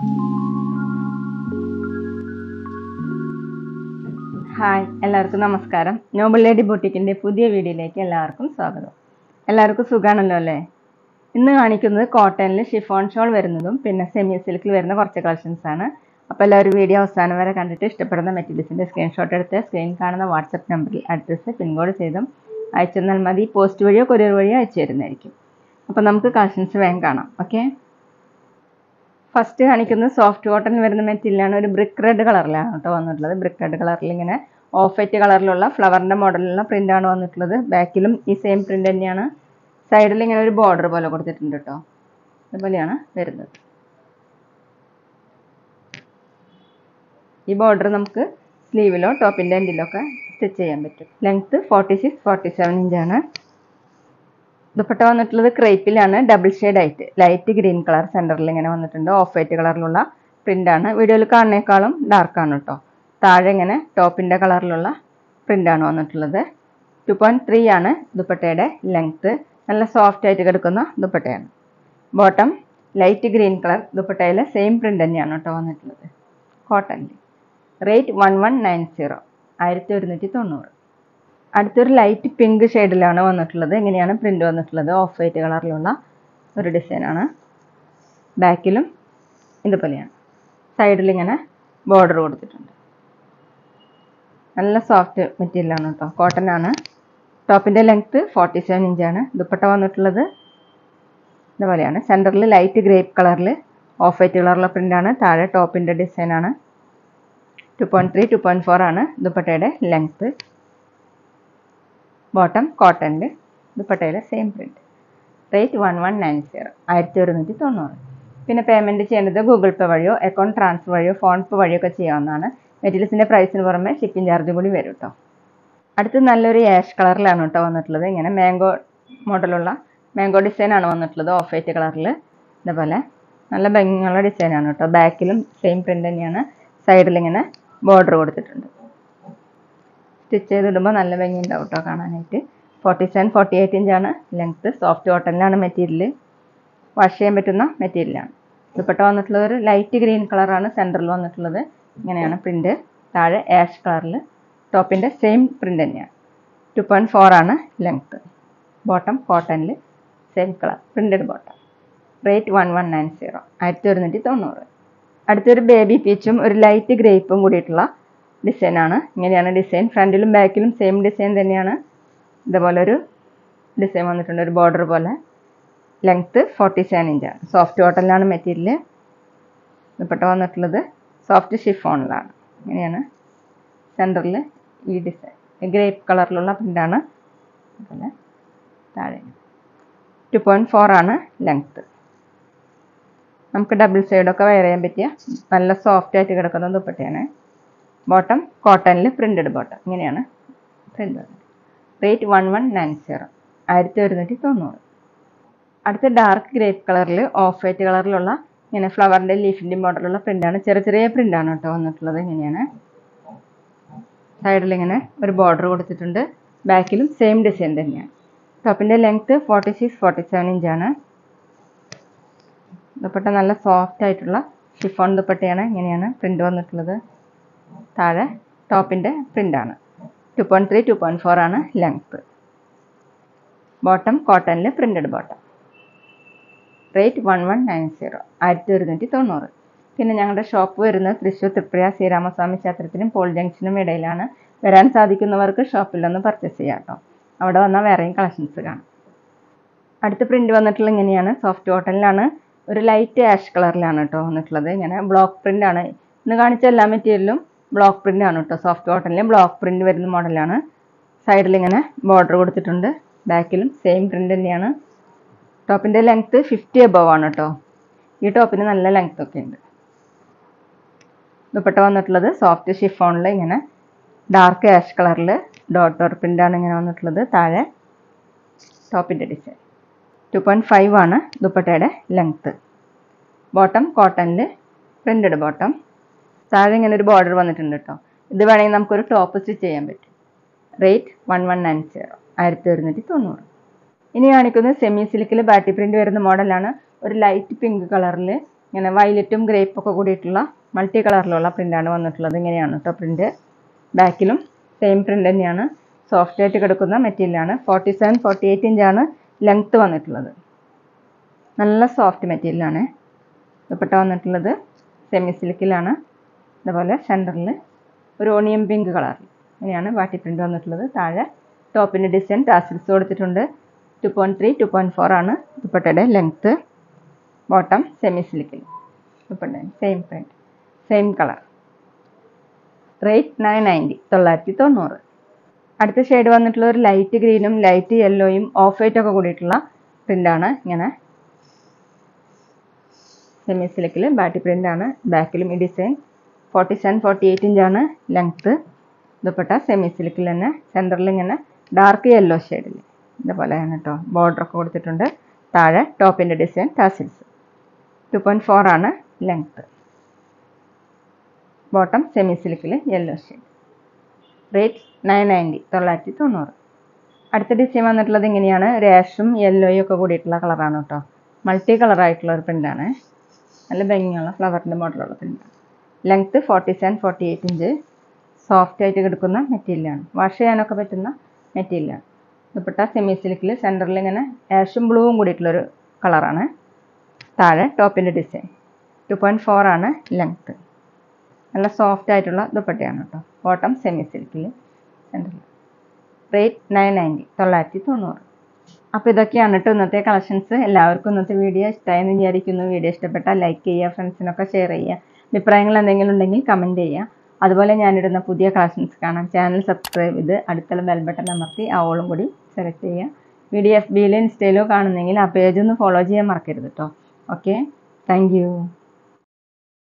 hi എല്ലാവർക്കും നമസ്കാരം Nobel lady ബൊട്ടിക്കിൻ്റെ പുതിയ വീഡിയോയിലേക്ക് എല്ലാവർക്കും സ്വാഗതം എല്ലാവർക്കും സുഖാണല്ലോ അല്ലേ ഇന്ന് കാണിക്കുന്നത് കോട്ടണിൽ ഷിഫോൺ ഷോൾ വരുന്നതും പിന്നെ സെമി സിൽക്കിൽ വരുന്ന കുറച്ച് കളക്ഷൻസ് ആണ് അപ്പോൾ എല്ലാവരും വീഡിയോ അവസാനം വരെ കണ്ടിട്ട് ഇഷ്ടപ്പെടുന്ന മെറ്റീരിയൽസിൻ്റെ സ്ക്രീൻഷോട്ട് എടുത്ത് സ്ക്രീൻ കാണുന്ന വാട്സപ്പ് നമ്പറിൽ അഡ്രസ്സ് പിൻകോഡ് ചെയ്തും അയച്ചു തന്നാൽ മതി പോസ്റ്റ് വഴിയോ കൊറിയർ വഴിയോ അയച്ചു തരുന്നതായിരിക്കും അപ്പോൾ നമുക്ക് കളക്ഷൻസ് വേഗം കാണാം ഓക്കെ ഫസ്റ്റ് കാണിക്കുന്നത് സോഫ്റ്റ് കോട്ടൺ വരുന്ന മെറ്റീരിയലാണ് ഒരു ബ്രിക്ക് റെഡ് കളറിലാണ് കേട്ടോ വന്നിട്ടുള്ളത് ബ്രിക്ക് റെഡ് കളറിൽ ഇങ്ങനെ ഓഫ് വൈറ്റ് കളറിലുള്ള ഫ്ലവറിൻ്റെ മോഡലുള്ള പ്രിൻ്റാണ് വന്നിട്ടുള്ളത് ബാക്കിലും ഈ സെയിം പ്രിൻ്റ് തന്നെയാണ് സൈഡിൽ ഇങ്ങനെ ഒരു ബോർഡർ പോലെ കൊടുത്തിട്ടുണ്ട് കേട്ടോ അതുപോലെയാണ് വരുന്നത് ഈ ബോർഡർ നമുക്ക് സ്ലീവിലോ ടോപ്പിൻ്റെ എൻഡിലോ ഒക്കെ സ്റ്റിച്ച് ചെയ്യാൻ പറ്റും length forty six forty seven ഇഞ്ചാണ് ദുപ്പട്ട വന്നിട്ടുള്ളത് ക്രേപ്പിലാണ് ഡബിൾ ഷെയ്ഡ് ആയിട്ട് ലൈറ്റ് ഗ്രീൻ കളർ സെൻറ്ററിൽ ഇങ്ങനെ വന്നിട്ടുണ്ട് ഓഫ് വൈറ്റ് കളറിലുള്ള പ്രിൻ്റാണ് വീഡിയോയിൽ കാണുന്നേക്കാളും ഡാർക്കാണ് കേട്ടോ താഴെ ഇങ്ങനെ ടോപ്പിൻ്റെ കളറിലുള്ള പ്രിൻ്റാണ് വന്നിട്ടുള്ളത് ടു പോയിൻറ്റ് ത്രീ ആണ് ദുപ്പട്ടയുടെ ലെങ്ത്ത് നല്ല സോഫ്റ്റ് ആയിട്ട് കിടക്കുന്ന ദുപ്പട്ടയാണ് ബോട്ടം ലൈറ്റ് ഗ്രീൻ കളർ ദുപ്പട്ടയിലെ സെയിം പ്രിൻ്റ് തന്നെയാണ് കേട്ടോ വന്നിട്ടുള്ളത് കോട്ടണിൽ rate one one nine zero ആയിരത്തി ഒരുന്നൂറ്റി തൊണ്ണൂറ് അടുത്തൊരു ലൈറ്റ് പിങ്ക് ഷെയ്ഡിലാണ് വന്നിട്ടുള്ളത് ഇങ്ങനെയാണ് പ്രിൻ്റ് വന്നിട്ടുള്ളത് ഓഫ് വൈറ്റ് കളറിലുള്ള ഒരു ഡിസൈനാണ് ബാക്കിലും ഇതുപോലെയാണ് സൈഡിൽ ഇങ്ങനെ ബോർഡർ കൊടുത്തിട്ടുണ്ട് നല്ല സോഫ്റ്റ് മെറ്റീരിയലാണ് കേട്ടോ കോട്ടൺ ആണ് ടോപ്പിൻ്റെ ലെങ്ത്ത് ഫോർട്ടി സെവൻ ഇഞ്ചാണ് ദുപ്പട്ട വന്നിട്ടുള്ളത് ഇതുപോലെയാണ് സെൻറ്ററിൽ ലൈറ്റ് ഗ്രേപ്പ് കളറിൽ ഓഫ് വൈറ്റ് കളറിലുള്ള പ്രിൻ്റാണ് താഴെ ടോപ്പിൻ്റെ ഡിസൈനാണ് two point three two point four ആണ് ദുപ്പട്ടയുടെ ലെങ്ത്ത് ബോട്ടം കോട്ടണിൽ ദുപ്പട്ടയിലെ same print rate one one nine zero ആയിരത്തി ഒരുന്നൂറ്റി തൊണ്ണൂറ് പിന്നെ പേയ്മെൻറ്റ് ചെയ്യേണ്ടത് ഗൂഗിൾ പേ വഴിയോ അക്കൗണ്ട് ട്രാൻസ്ഫർ വഴിയോ ഫോൺ പേ വഴിയോ ഒക്കെ ചെയ്യാവുന്നതാണ് മെറ്റീരിയൽസിൻ്റെ പ്രൈസിന് പുറമെ ഷിപ്പിംഗ് ചാർജ് കൂടി വരും കേട്ടോ അടുത്ത് നല്ലൊരു ആഷ് കളറിലാണ് കേട്ടോ വന്നിട്ടുള്ളത് ഇങ്ങനെ മാംഗോ മോഡലുള്ള മാംഗോ ഡിസൈനാണ് വന്നിട്ടുള്ളത് ഓഫ് വൈറ്റ് കളറിൽ ഇതുപോലെ നല്ല ഭംഗിയുള്ള ഡിസൈനാണ് കേട്ടോ ബാക്കിലും സെയിം പ്രിൻ്റ് തന്നെയാണ് സൈഡിൽ ഇങ്ങനെ ബോർഡർ കൊടുത്തിട്ടുണ്ട് സ്റ്റിച്ച് ചെയ്തിടുമ്പോൾ നല്ല ഭംഗി ഉണ്ടാവും കേട്ടോ കാണാനായിട്ട് ഫോർട്ടി സെവൻ ഫോർട്ടി എയ്റ്റ് ഇഞ്ചാണ് ലെങ്ത്ത് സോഫ്റ്റ് കോട്ടണിലാണ് മെറ്റീരിയൽ വാഷ് ചെയ്യാൻ പറ്റുന്ന മെറ്റീരിയലാണ് ദുപ്പട്ട വന്നിട്ടുള്ളത് ഒരു ലൈറ്റ് ഗ്രീൻ കളറാണ് സെൻറ്ററിൽ വന്നിട്ടുള്ളത് ഇങ്ങനെയാണ് പ്രിൻ്റ് താഴെ ആഷ് കളറിൽ ടോപ്പിൻ്റെ സെയിം പ്രിൻ്റ് തന്നെയാണ് ടു പോയിൻറ്റ് ഫോർ ആണ് ലെങ്ത്ത് ബോട്ടം കോട്ടണിൽ same colour printed bottom rate one one nine zero ആയിരത്തി ഒരുന്നൂറ്റി തൊണ്ണൂറ് അടുത്തൊരു ബേബി പീച്ചും ഒരു ലൈറ്റ് ഗ്രേപ്പും കൂടിയിട്ടുള്ള ഡിസൈനാണ് ഇങ്ങനെയാണ് ഡിസൈൻ ഫ്രണ്ടിലും ബാക്കിലും സെയിം ഡിസൈൻ തന്നെയാണ് ഇതുപോലെ ഒരു ഡിസൈൻ വന്നിട്ടുണ്ട് ഒരു ബോർഡർ പോലെ ലെങ്ത്ത് ഫോർട്ടി സെവൻ ഇഞ്ചാണ് സോഫ്റ്റ് കോട്ടണിലാണ് മെറ്റീരിയൽ ദുപ്പട്ട വന്നിട്ടുള്ളത് സോഫ്റ്റ് ഷിഫോണിലാണ് ഇങ്ങനെയാണ് സെൻറ്ററിൽ ഈ ഡിസൈൻ ഗ്രേപ്പ് കളറിലുള്ള പ്രിൻ്റാണ് അതുപോലെ താഴെ ടു പോയിൻറ്റ് ഫോർ ആണ് ലെങ്ത്ത് നമുക്ക് ഡബിൾ സൈഡൊക്കെ വെയർ ചെയ്യാൻ പറ്റിയ നല്ല സോഫ്റ്റ് ആയിട്ട് കിടക്കുന്ന ദുപ്പട്ടയാണ് ബോട്ടം കോട്ടണിൽ പ്രിൻറ്റഡ് ബോട്ടം ഇങ്ങനെയാണ് പ്രിൻ്റ് വരുന്നത് rate one one nine zero ആയിരത്തി ഒരുന്നൂറ്റി തൊണ്ണൂറ് അടുത്ത ഡാർക്ക് ഗ്രേപ്പ് കളറിൽ ഓഫ് വൈറ്റ് കളറിലുള്ള ഇങ്ങനെ ഫ്ലവറിൻ്റെ ലീഫിൻ്റെ മോഡലുള്ള പ്രിൻ്റാണ് ചെറിയ ചെറിയ പ്രിൻ്റാണ് കേട്ടോ വന്നിട്ടുള്ളത് ഇങ്ങനെയാണ് സൈഡിൽ ഇങ്ങനെ ഒരു ബോർഡർ കൊടുത്തിട്ടുണ്ട് ബാക്കിലും സെയിം ഡിസൈൻ തന്നെയാണ് ടോപ്പിൻ്റെ length forty six forty seven ഇഞ്ചാണ് ദുപ്പട്ട നല്ല സോഫ്റ്റ് ആയിട്ടുള്ള ഷിഫോൺ ദുപ്പട്ടയാണ് ഇങ്ങനെയാണ് പ്രിൻ്റ് വന്നിട്ടുള്ളത് താഴെ ടോപ്പിൻ്റെ പ്രിൻ്റാണ് two point three two point four ആണ് ലെങ്ത്ത് ബോട്ടം കോട്ടണിൽ printed bottom rate one one nine zero ആയിരത്തി ഒരുന്നൂറ്റി തൊണ്ണൂറ് പിന്നെ ഞങ്ങളുടെ ഷോപ്പ് വരുന്നത് തൃശ്ശൂർ തൃപ്രിയ ശ്രീരാമസ്വാമി ക്ഷേത്രത്തിനും പോൾ ജംഗ്ഷനും ഇടയിലാണ് വരാൻ സാധിക്കുന്നവർക്ക് ഷോപ്പിൽ നിന്ന് പർച്ചേസ് ചെയ്യാം കേട്ടോ അവിടെ വന്നാൽ വേറെയും കളക്ഷൻസ് കാണാം അടുത്ത പ്രിൻ്റ് വന്നിട്ടുള്ള ഇങ്ങനെയാണ് സോഫ്റ്റ് കോട്ടണിലാണ് ഒരു ലൈറ്റ് ആഷ് കളറിലാണ് കേട്ടോ വന്നിട്ടുള്ളത് ഇങ്ങനെ ബ്ലോക്ക് പ്രിൻ്റ് ആണ് ഇന്ന് കാണിച്ച എല്ലാ മെറ്റീരിയലും ബ്ലോക്ക് പ്രിൻ്റ് ആണ് കേട്ടോ സോഫ്റ്റ് കോട്ടണിൽ ബ്ലോക്ക് പ്രിൻ്റ് വരുന്ന മോഡലാണ് സൈഡിൽ ഇങ്ങനെ ബോർഡർ കൊടുത്തിട്ടുണ്ട് ബാക്കിലും സെയിം പ്രിൻ്റ് തന്നെയാണ് ടോപ്പിൻ്റെ ലെങ്ത്ത് ഫിഫ്റ്റി എബവ് ആണ് കേട്ടോ ഈ ടോപ്പിന് നല്ല ലെങ്ത് ഒക്കെ ഉണ്ട് ദുപ്പട്ട വന്നിട്ടുള്ളത് സോഫ്റ്റ് ഷിഫോണിൽ ഇങ്ങനെ ഡാർക്ക് ആഷ് കളറിൽ ഡോട്ട് ഡോട്ട് പ്രിൻ്റാണ് ഇങ്ങനെ വന്നിട്ടുള്ളത് താഴെ ടോപ്പിൻ്റെ ഡിസൈൻ ടു പോയിൻറ്റ് ഫൈവ് ആണ് ദുപ്പട്ടയുടെ ലെങ്ത്ത് ബോട്ടം കോട്ടണിൽ പ്രിൻറ്റഡ് ബോട്ടം താഴെ ഇങ്ങനെ ഒരു ബോർഡർ വന്നിട്ടുണ്ട് കേട്ടോ ഇത് വേണമെങ്കിൽ നമുക്കൊരു ടോപ്പ് സ്റ്റിച്ച് ചെയ്യാൻ പറ്റും rate one one nine zero ആയിരത്തി ഒരുന്നൂറ്റി തൊണ്ണൂറ് ഇനി കാണിക്കുന്നത് സെമി സിൽക്കിൽ ബാറ്റി പ്രിൻ്റ് വരുന്ന മോഡലാണ് ഒരു ലൈറ്റ് പിങ്ക് കളറിൽ ഇങ്ങനെ വയലറ്റും ഗ്രേപ്പ് ഒക്കെ കൂടിയിട്ടുള്ള മൾട്ടി കളറിലുള്ള പ്രിൻ്റാണ് വന്നിട്ടുള്ളത് ഇങ്ങനെയാണ് കേട്ടോ പ്രിൻ്റ് ബാക്കിലും സെയിം പ്രിൻ്റ് തന്നെയാണ് സോഫ്റ്റ് ആയിട്ട് കിടക്കുന്ന മെറ്റീരിയലാണ് ഫോർട്ടി സെവൻ ഫോർട്ടി എയ്റ്റ് ഇഞ്ചാണ് ലെങ്ത്ത് വന്നിട്ടുള്ളത് നല്ല സോഫ്റ്റ് മെറ്റീരിയലാണ് ദുപ്പട്ട വന്നിട്ടുള്ളത് സെമി സിൽക്കിലാണ് അതുപോലെ സെൻറ്ററിൽ ഒരു ഓണിയൻ പിങ്ക് കളറിൽ ഇങ്ങനെയാണ് ബാട്ടി പ്രിൻ്റ് വന്നിട്ടുള്ളത് താഴെ ടോപ്പിൻ്റെ ഡിസൈൻ ടാസിൽസ് കൊടുത്തിട്ടുണ്ട് two point three two point four ആണ് ദുപ്പട്ടയുടെ ലെങ്ത്ത് ബോട്ടം സെമി സിൽക്കിൽ dupatta same print same colour rate nine ninety തൊള്ളായിരത്തി തൊണ്ണൂറ് അടുത്ത ഷെയ്ഡ് വന്നിട്ടുള്ള ഒരു ലൈറ്റ് ഗ്രീനും ലൈറ്റ് യെല്ലോയും ഓഫ് വൈറ്റ് ഒക്കെ കൂടിയിട്ടുള്ള പ്രിൻ്റാണ് ഇങ്ങനെ സെമി സിൽക്കിൽ ബാറ്റി പ്രിൻ്റാണ് ബാക്കിലും ഈ design forty seven forty eight ഇഞ്ചാണ് ലെങ്ത്ത് ദുപ്പട്ട സെമി സിൽക്കിൽ തന്നെ സെൻറ്ററിൽ ഇങ്ങനെ ഡാർക്ക് യെല്ലോ ഷെയ്ഡിൽ ഇതുപോലെയാണ് കേട്ടോ ബോർഡറൊക്കെ കൊടുത്തിട്ടുണ്ട് താഴെ ടോപ്പിൻ്റെ design tassels two point four ആണ് ലെങ്ത്ത് ബോട്ടം സെമി സിൽക്കിൽ yellow shade rate nine ninety തൊള്ളായിരത്തി തൊണ്ണൂറ് അടുത്ത ഡിസൈൻ വന്നിട്ടുള്ളത് ഇങ്ങനെയാണ് രാഷും യെല്ലോയും ഒക്കെ കൂടിയിട്ടുള്ള കളറാണ് കേട്ടോ മൾട്ടി കളറായിട്ടുള്ള ഒരു പ്രിൻ്റാണ് നല്ല ഭംഗിയുള്ള ഫ്ലവറിൻ്റെ മോഡലുള്ള പ്രിൻ്റാണ് length forty seven forty eight inch soft ആയിട്ട് കിടക്കുന്ന മെറ്റീരിയലാണ് വാഷ് ചെയ്യാനൊക്കെ പറ്റുന്ന മെറ്റീരിയലാണ് ദുപ്പട്ട സെമി സിൽക്കിൽ സെൻറ്ററിൽ ഇങ്ങനെ ആഷും ബ്ലൂവും കൂടിയിട്ടുള്ളൊരു കളറാണ് താഴെ ടോപ്പിൻ്റെ ഡിസൈൻ ടു പോയിൻറ്റ് ഫോർ ആണ് ലെങ്ത്ത് നല്ല സോഫ്റ്റ് ആയിട്ടുള്ള ദുപ്പട്ടയാണ് കേട്ടോ ബോട്ടം സെമി സിൽക്കിൽ സെൻറ്ററിൽ റേറ്റ് നയൻ നയൻറ്റി തൊള്ളായിരത്തി തൊണ്ണൂറ് അപ്പോൾ ഇതൊക്കെയാണ് കേട്ടോ ഇന്നത്തെ കളക്ഷൻസ് എല്ലാവർക്കും ഇന്നത്തെ വീഡിയോ ഇഷ്ടമായെന്ന് വിചാരിക്കുന്നു വീഡിയോ ഇഷ്ടപ്പെട്ടാൽ ലൈക്ക് ചെയ്യുക ഫ്രണ്ട്സിനൊക്കെ ഷെയർ ചെയ്യുക അഭിപ്രായങ്ങൾ എന്തെങ്കിലും ഉണ്ടെങ്കിൽ കമൻറ്റ് ചെയ്യുക അതുപോലെ ഞാനിടുന്ന പുതിയ കളക്ഷൻസ് കാണാം ചാനൽ സബ്സ്ക്രൈബ് ചെയ്ത് അടുത്തുള്ള ബെൽ ബട്ടൺ അമർത്തി ആ ഓളും കൂടി സെലക്ട് ചെയ്യുക വീഡിയോ എഫ് ബിയിലോ ഇൻസ്റ്റയിലോ കാണുന്നെങ്കിൽ ആ പേജ് ഒന്ന് ഫോളോ ചെയ്യാൻ മറക്കരുത് കേട്ടോ ഓക്കെ താങ്ക്